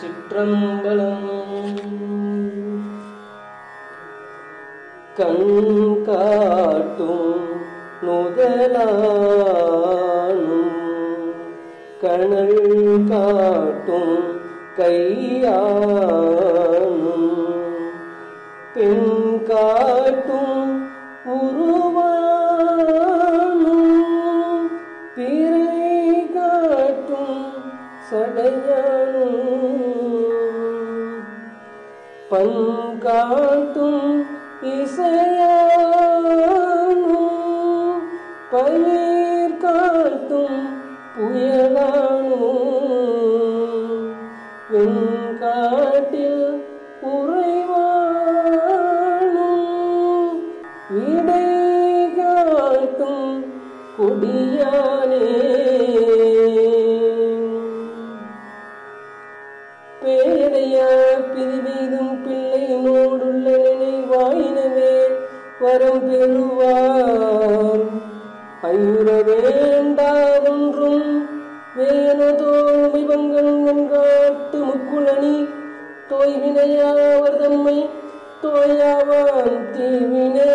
திருச்சிற்றம்பலம் கண் காட்டும் நுதலானும் கணல் காட்டும் கையானும் பெண் காட்டும் உருவானும் பிறை காட்டும் சடையானும் பண் காட்டும் இசையானும் பயிர் காட்டும் புயலானும் வெண்காட்டில் உறைவானும் விடை காட்டும் கொடியானே பேரையா பிரிவீதும் பிள்ளை நோடுள்ள நினைவாயினவே வரம் பெறுவார் ஐயுற வேண்டா ஒன்றும் வேணதோமை பங்கன் வெண்காட்டு முக்குளணி தோய்வினையாவர் தம்மை தோயாவான் தீவினே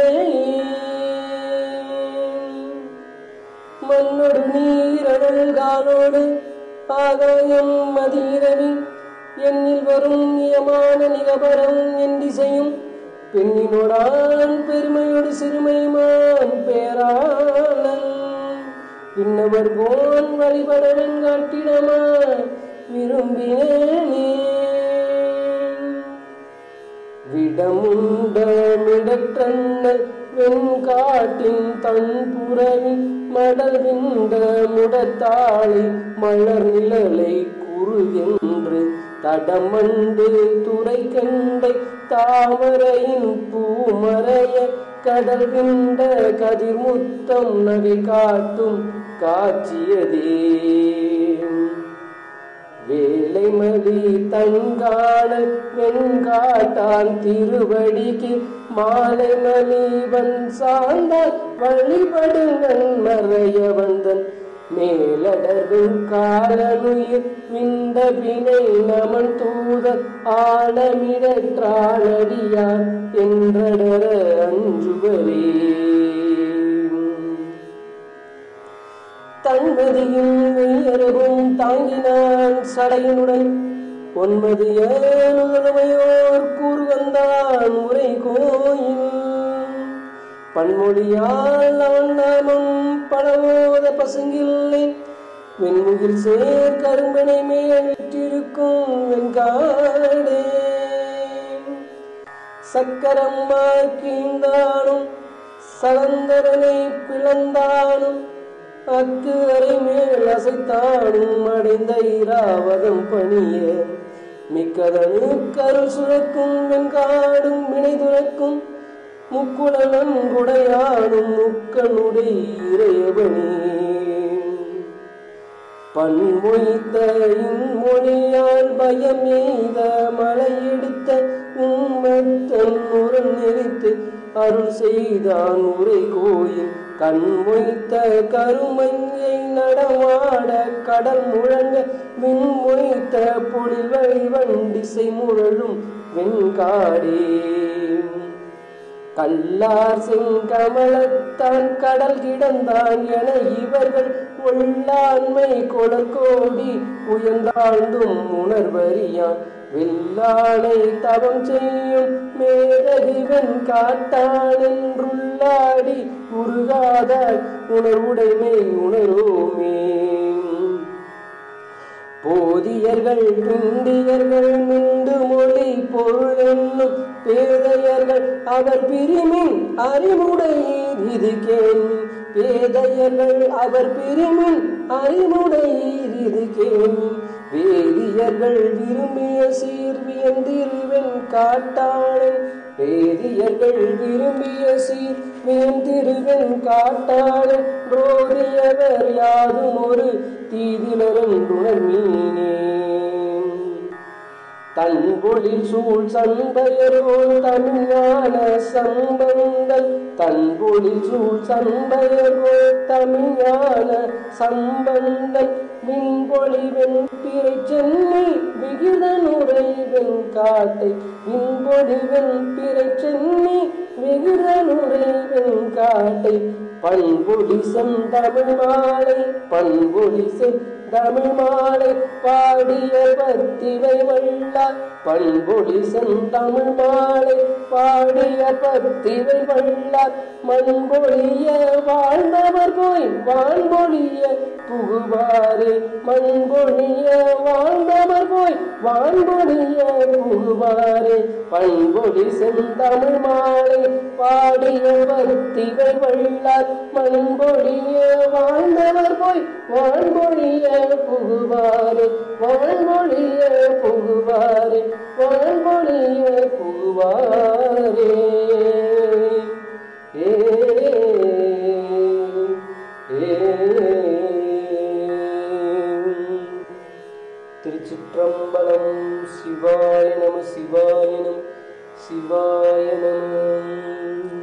மண்ணொடு நீரணல் காலோடு ஆகாயம் மதிரவி என்னில் வரும் நியமான நிகபரம் என் திசையும் பெண்ணினோடான் பெருமையோடு சிறுமைமான் பேராளன் இன்னவர் கோன் வழிபட வெண்காட்டிடமா விரும்பினேனே விடமுண்ட மிடற்றண்ணல் வெண்காட்டின் தன் புறவி மடல் விண்ட முடத்தாளை மலர் நிழலை குறுகென்று தடமண்டு துறை கண்டை தாமரையின் பூமறைய கடல் விண்ட கதிர்முத்தம் நகை காட்டும் காட்சியதே வேலைமதி தங்கான வெண்காட்டான் திருவடிக்கு மாலை மலிவன் சார்ந்தால் வழிபடுங்கன் மறைய வந்தன் மேலடர்வின் காலனுயிர் விந்த வினை நமன் தூத ஆழமிடற்றானடியார் என்றடர அஞ்சுவரே தன்மதியும் உயரவும் தாங்கினான் சடையினுடன் ஒன்பது ஏழுதலைமையோர் கூறு வந்தான் உரை கோயில் பன்மொழியால் அவன் நாமம் பழவோத பசுங்கில்லை வெண்முகில் சேர் கரும்பனை மேல் விற்றிருக்கும் வெண்காடே சக்கரம்மாய் கீழ்ந்தானும் சலந்தரனை பிளந்தானும் அக்கு அறை மேல் அசைத்தானும் அடைந்த இராவதம் பணிய மிக்கதனு கருள் சுழக்கும் வெண்காடும் வினை துறக்கும் முக்குளனன் குடையாடும் முக்கனுடை இறையவனே பன்மொய்த்த இன்மொழியால் பயம் எய்த மழை எடுத்த உம்மத்தன் உரன் நெறித்து அருள் செய்தான் உரை கோயில் கண்மொய்த்த கருமையை நடமாட கடல் முழங்க விண்மொய்த்த பொழில் வழி வண்டிசை முழலும் வெண்காடே கல்லார் செங்கமலத்தான் கடல் கிடந்தான் என இவர்கள் உள்ளாண்மை கொடல் கோடி உயர்ந்தாழ்ந்தும் உணர்வறியான் வெள்ளானை தவம் செய்யும் மேதகிவன் காட்டான் என்றுள்ளாடி உருகாத உணர்வுடைமை உணரோமே போதியர்கள் பிண்டியர்கள் மிண்டு மொழி பொருள் என்னும் பேதையர்கள் அவர் பிரிமின் அறிமுடையீர் இது கேள்வி பேதையர்கள் அவர் பிரிமின் அறிமுடையீர் இது கேள்வி வேதியர்கள் விரும்பிய சீர்வியந்திருவன் காட்டாளன் வேதியர்கள் விரும்பிய சீர் வேந்திருவன் காட்டாளன் ரோதியவர் யாதும் ஒரு தீதிலருண்டுணர் மீனே தன்பொழில் சூழ் சண்பையரோல் தமிழான சம்பந்தல் தன்பொழில் சூழ் சண்பையரோல் தமிழான சம்பந்தல் மின்பொழி வெண்பிறை சென்னை விகிதனுரை வெண்காட்டை மின்பொழி வெண்பிறை சென்னை விகிதனுரை வெண்காட்டை பண்பொழி செந்தமிழ் மாலை பண்பொழி செந்தமிழ் மாலை பாடிய பத்திவை வல்லார் பண்பொழி செந்தமிழ் மாலை பாடிய பத்திவை வல்லார் மண்பொழிய வாழ்ந்தவர் போய் வான்பொழிய புகுவாரே மண்பொழிய வாழ்ந்தவர் போய் வான்பொழிய புகுவாரே பண்பொழி செந்தமிழ் மாலை பாடிய பத்திவை வல்லார் மண்பொழிய வாழ்ந்தவர் போய் வான்பொழிய புகுவாரே வான்பொழிய புகுவாரே வான்பொழிய புகுவாரே ஏ திருச்சிற்றம்பலம் சிவாய நம சிவாய நம சிவாய நம